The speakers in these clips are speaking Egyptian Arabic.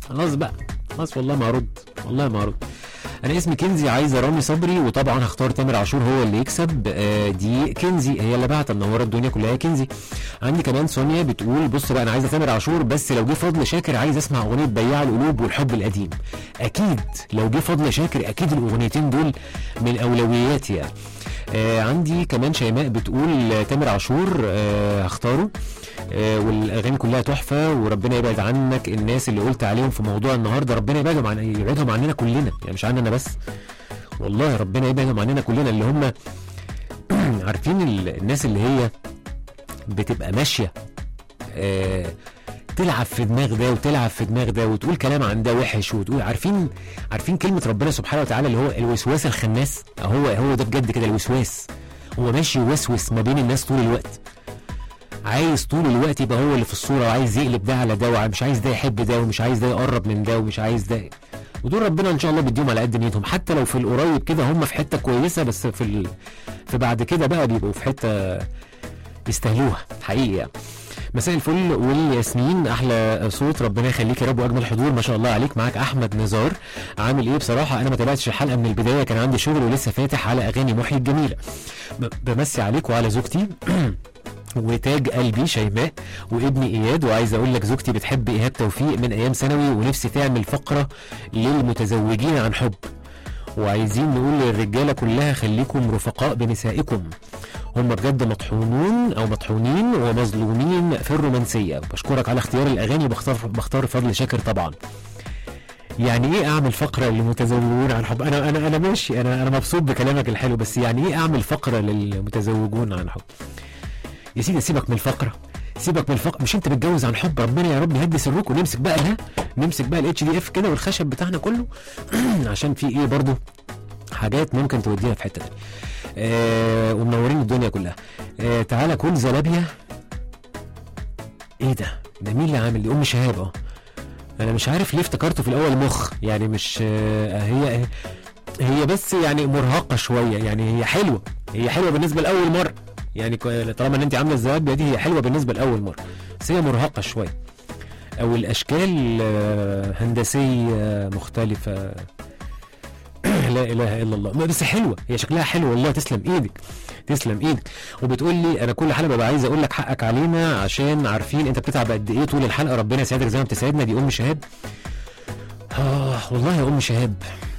خلاص بقى خلاص والله ما ارد والله ما ارد انا اسمي كنزي عايزه رامي صبري وطبعا هختار تامر عاشور هو اللي يكسب آه دي كنزي هي اللي بعت منوره الدنيا كلها يا كنزي عندي كمان سونيا بتقول بص بقى انا عايزه تامر عاشور بس لو جه فضل شاكر عايز اسمع اغنيه بياع القلوب والحب القديم اكيد لو جه فضل شاكر اكيد الاغنيتين دول من اولوياتي يعني آه عندي كمان شيماء بتقول آه، تامر عاشور آه هختاره آه والاغاني كلها تحفه وربنا يبعد عنك الناس اللي قلت عليهم في موضوع النهارده ربنا يبعدهم عن يبعدهم عننا كلنا يعني مش عننا بس والله ربنا يبعدهم عننا كلنا اللي هم عارفين ال- الناس اللي هي بتبقى ماشيه آه تلعب في دماغ ده وتلعب في دماغ ده وتقول كلام عن ده وحش وتقول عارفين عارفين كلمه ربنا سبحانه وتعالى اللي هو الوسواس الخناس هو هو ده بجد كده الوسواس هو ماشي يوسوس ما بين الناس طول الوقت عايز طول الوقت يبقى هو اللي في الصوره وعايز يقلب ده على ده ومش عايز ده يحب ده ومش عايز ده يقرب من ده ومش عايز ده ودول ربنا ان شاء الله بيديهم على قد نيتهم حتى لو في القريب كده هم في حته كويسه بس في ال... في بعد كده بقى بيبقوا في حته يستاهلوها حقيقي يعني. مساء الفل والياسمين احلى صوت ربنا يخليك يا رب واجمل حضور ما شاء الله عليك معاك احمد نزار عامل ايه بصراحه انا ما تابعتش الحلقه من البدايه كان عندي شغل ولسه فاتح على اغاني محيي الجميله ب- بمسي عليك وعلى زوجتي وتاج قلبي شيماء وابني اياد وعايز اقول لك زوجتي بتحب ايهاب توفيق من ايام ثانوي ونفسي تعمل فقره للمتزوجين عن حب وعايزين نقول للرجاله كلها خليكم رفقاء بنسائكم هم بجد مطحونون او مطحونين ومظلومين في الرومانسيه بشكرك على اختيار الاغاني بختار بختار فضل شاكر طبعا يعني ايه اعمل فقره للمتزوجون عن حب انا انا انا ماشي انا انا مبسوط بكلامك الحلو بس يعني ايه اعمل فقره للمتزوجون عن حب يا سيدي سيبك من الفقره سيبك من الفقره مش انت متجوز عن حب ربنا يا رب يهدي سرك ونمسك بقى ده نمسك بقى الاتش دي اف كده والخشب بتاعنا كله عشان في ايه برضو حاجات ممكن تودينا في حته تانية آه ومنورين الدنيا كلها آه تعالى كل زلابيا ايه ده ده مين اللي عامل دي ام شهاب اه انا مش عارف ليه افتكرته في الاول مخ يعني مش آه هي هي بس يعني مرهقه شويه يعني هي حلوه هي حلوه بالنسبه لاول مره يعني كو- طالما ان انت عامله الزلابيا دي هي حلوه بالنسبه لاول مره بس هي مرهقه شويه او الاشكال آه، هندسيه مختلفه لا اله الا الله ما بس حلوه هي شكلها حلو والله تسلم ايدك تسلم ايدك وبتقول لي انا كل حلقه ببقى عايز اقول لك حقك علينا عشان عارفين انت بتتعب قد ايه طول الحلقه ربنا يسعدك زي ما بتسعدنا دي ام شهاب اه والله يا ام شهاب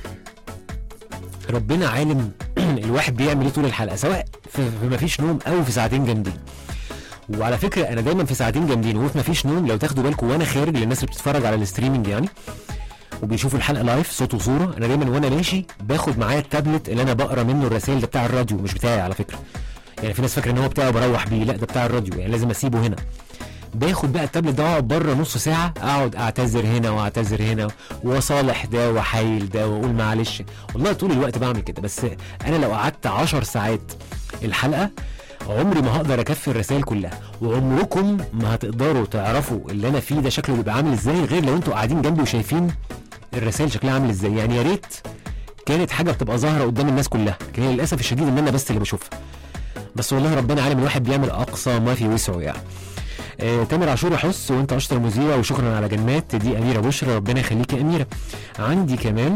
ربنا عالم الواحد بيعمل ايه طول الحلقه سواء في في مفيش نوم او في ساعتين جامدين وعلى فكره انا دايما في ساعتين جامدين وفي مفيش نوم لو تاخدوا بالكم وانا خارج للناس اللي بتتفرج على الستريمنج يعني وبيشوفوا الحلقه لايف صوت وصوره انا دايما وانا ماشي باخد معايا التابلت اللي انا بقرا منه الرسائل ده بتاع الراديو مش بتاعي على فكره يعني في ناس فاكره ان هو بتاعه بروح بيه لا ده بتاع الراديو يعني لازم اسيبه هنا باخد بقى التابلت ده واقعد بره نص ساعه اقعد اعتذر هنا واعتذر هنا واصالح ده واحايل ده واقول معلش والله طول الوقت بعمل كده بس انا لو قعدت 10 ساعات الحلقه عمري ما هقدر اكفي الرسائل كلها وعمركم ما هتقدروا تعرفوا اللي انا فيه ده شكله بيبقى عامل ازاي غير لو انتوا قاعدين جنبي وشايفين الرسائل شكلها عامل ازاي يعني يا ريت كانت حاجه بتبقى ظاهره قدام الناس كلها لكن هي للاسف الشديد ان انا بس اللي بشوفها بس والله ربنا عالم الواحد بيعمل اقصى ما في وسعه يعني آه، تامر عاشور حس وانت اشطر مذيع وشكرا على جنات دي اميره بشرى ربنا يخليك يا اميره عندي كمان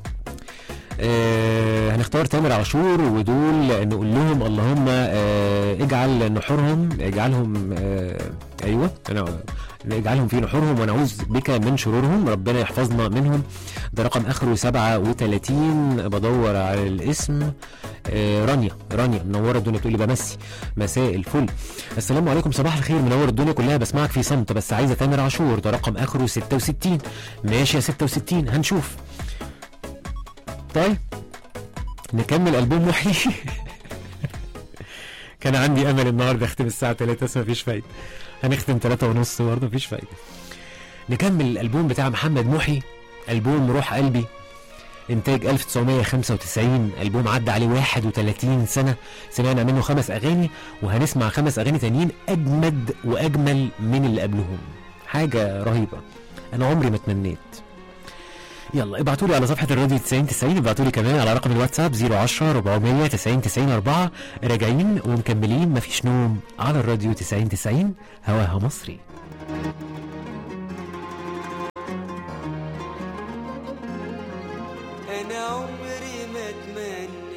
آه هنختار تامر عاشور ودول نقول لهم اللهم آه اجعل نحورهم اجعلهم آه ايوه انا اجعلهم في نحورهم ونعوذ بك من شرورهم ربنا يحفظنا منهم ده رقم اخره 37 بدور على الاسم آه رانيا رانيا منوره الدنيا بتقول لي بمسي مساء الفل السلام عليكم صباح الخير منور الدنيا كلها بسمعك في صمت بس عايزه تامر عاشور ده رقم اخره 66 ماشي يا 66 هنشوف طيب نكمل ألبوم محيي كان عندي أمل النهاردة أختم الساعة 3 بس مفيش فايدة هنختم 3 ونص برضه مفيش فايدة نكمل الألبوم بتاع محمد محي ألبوم روح قلبي إنتاج 1995 ألبوم عدى عليه 31 سنة سمعنا منه خمس أغاني وهنسمع خمس أغاني تانيين أجمد وأجمل من اللي قبلهم حاجة رهيبة أنا عمري ما تمنيت يلا ابعتوا لي على صفحه الراديو 90 90 ابعتوا لي كمان على رقم الواتساب 010 400 90 90 4 راجعين ومكملين مفيش نوم على الراديو 90 90 هواها مصري انا عمري ما اتمنى